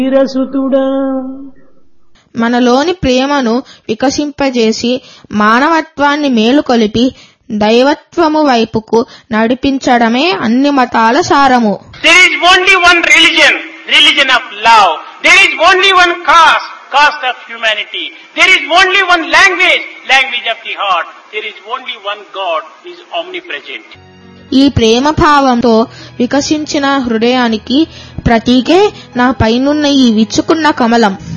వీరసుతుడా మనలోని ప్రేమను వికసింపజేసి మానవత్వాన్ని మేలుకొలిపి దైవత్వము వైపుకు నడిపించడమే అన్ని మతాల సారము There is only one religion, religion of love. There is only one caste, caste of humanity. There is only one language, language of the heart. There is only one God, He is omnipresent. ఈ ప్రేమ భావంతో వికసించిన హృదయానికి ప్రతీకే నా పైనున్న ఈ విచ్చుకున్న కమలం